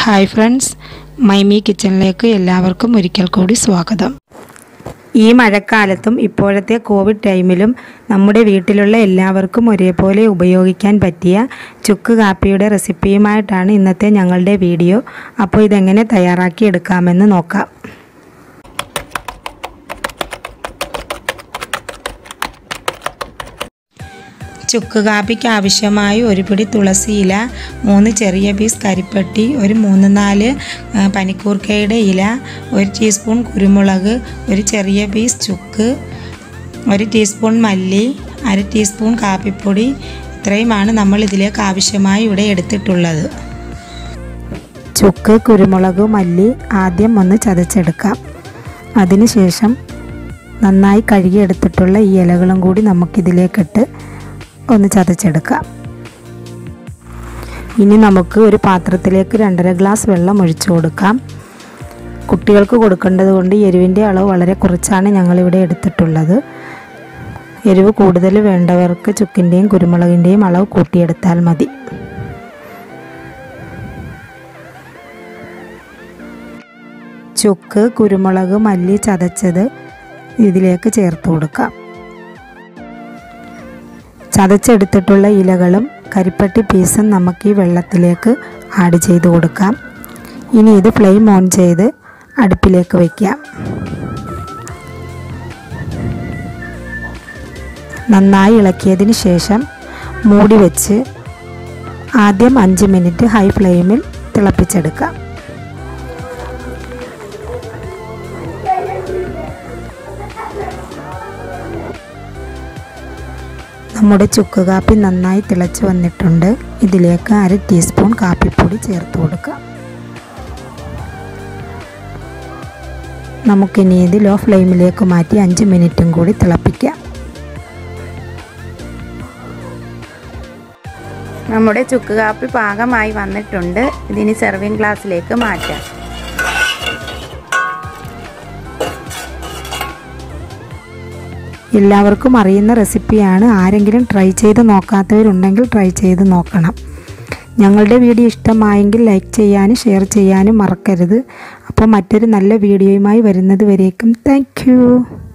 hi friends മൈമി കിച്ചണിലേക്ക് എല്ലാവർക്കും ഒരിക്കൽ കൂടി സ്വാഗതം ഈ മഴക്കാലത്തും ഇപ്പോഴത്തെ കോവിഡ് ടൈമിലും നമ്മുടെ വീട്ടിലുള്ള എല്ലാവർക്കും ഒരേപോലെ ഉപയോഗിക്കാൻ പറ്റിയ ചുക്ക് കാപ്പിയുടെ റെസിപ്പിയുമായിട്ടാണ് ഇന്നത്തെ ഞങ്ങളുടെ വീഡിയോ അപ്പോൾ ഇതെങ്ങനെ തയ്യാറാക്കി എടുക്കാമെന്ന് നോക്കാം ചുക്ക് കാപ്പിക്ക് ആവശ്യമായി ഒരു പിടി തുളസിയില മൂന്ന് ചെറിയ പീസ് കരിപ്പട്ടി ഒരു മൂന്ന് നാല് ആ, പനിക്കൂർക്കയുടെ ഇല ഒരു ടീസ്പൂൺ കുരുമുളക് ഒരു ചെറിയ പീസ് ചുക്ക് ഒരു ടീസ്പൂൺ മല്ലി അര ടീസ്പൂൺ കാപ്പിപ്പൊടി ഇത്രയുമാണ് നമ്മൾ ഇതിലേക്ക് ആവശ്യമായി ഇവിടെ എടുത്തിട്ടുള്ളത് ചുക്ക് കുരുമുളക് മല്ലി ആദ്യം ഒന്ന് ചതച്ചെടുക്കാം അതിനുശേഷം നന്നായി കഴുകിയെടുത്തിട്ടുള്ള ഈ ഇലകളും കൂടി നമുക്കിതിലേക്കിട്ട് ഒന്ന് ചതച്ചെടുക്കാം ഇനി നമുക്ക് ഒരു പാത്രത്തിലേക്ക് രണ്ടര ഗ്ലാസ് വെള്ളം ഒഴിച്ചു കൊടുക്കാം കുട്ടികൾക്ക് കൊടുക്കേണ്ടത് കൊണ്ട് എരിവിൻ്റെ അളവ് വളരെ കുറച്ചാണ് ഞങ്ങളിവിടെ എടുത്തിട്ടുള്ളത് എരിവ് കൂടുതൽ വേണ്ടവർക്ക് ചുക്കിൻ്റെയും കുരുമുളകിൻ്റെയും അളവ് കൂട്ടിയെടുത്താൽ മതി ചുക്ക് കുരുമുളക് മല്ലി ചതച്ചത് ഇതിലേക്ക് ചേർത്ത് കൊടുക്കാം ചതച്ചെടുത്തിട്ടുള്ള ഇലകളും കരിപ്പട്ടി പീസും നമുക്ക് ഈ വെള്ളത്തിലേക്ക് ആഡ് ചെയ്ത് കൊടുക്കാം ഇനി ഇത് ഫ്ലെയിം ഓൺ ചെയ്ത് അടുപ്പിലേക്ക് വയ്ക്കാം നന്നായി ഇളക്കിയതിന് ശേഷം മൂടി വെച്ച് ആദ്യം അഞ്ച് മിനിറ്റ് ഹൈ ഫ്ലെയിമിൽ തിളപ്പിച്ചെടുക്കാം നമ്മുടെ ചുക്ക് കാപ്പി നന്നായി തിളച്ച് വന്നിട്ടുണ്ട് ഇതിലേക്ക് അര ടീസ്പൂൺ കാപ്പിപ്പൊടി ചേർത്ത് കൊടുക്കാം നമുക്കിനി ഇത് ലോ ഫ്ലെയിമിലേക്ക് മാറ്റി അഞ്ച് മിനിറ്റും കൂടി തിളപ്പിക്കാം നമ്മുടെ ചുക്ക് കാപ്പി പാകമായി വന്നിട്ടുണ്ട് ഇതിനി സെർവിങ് ഗ്ലാസ്സിലേക്ക് മാറ്റാം എല്ലാവർക്കും അറിയുന്ന റെസിപ്പിയാണ് ആരെങ്കിലും ട്രൈ ചെയ്ത് നോക്കാത്തവരുണ്ടെങ്കിൽ ട്രൈ ചെയ്ത് നോക്കണം ഞങ്ങളുടെ വീഡിയോ ഇഷ്ടമായെങ്കിൽ ലൈക്ക് ചെയ്യാനും ഷെയർ ചെയ്യാനും മറക്കരുത് അപ്പോൾ മറ്റൊരു നല്ല വീഡിയോയുമായി വരുന്നത് വരേക്കും താങ്ക്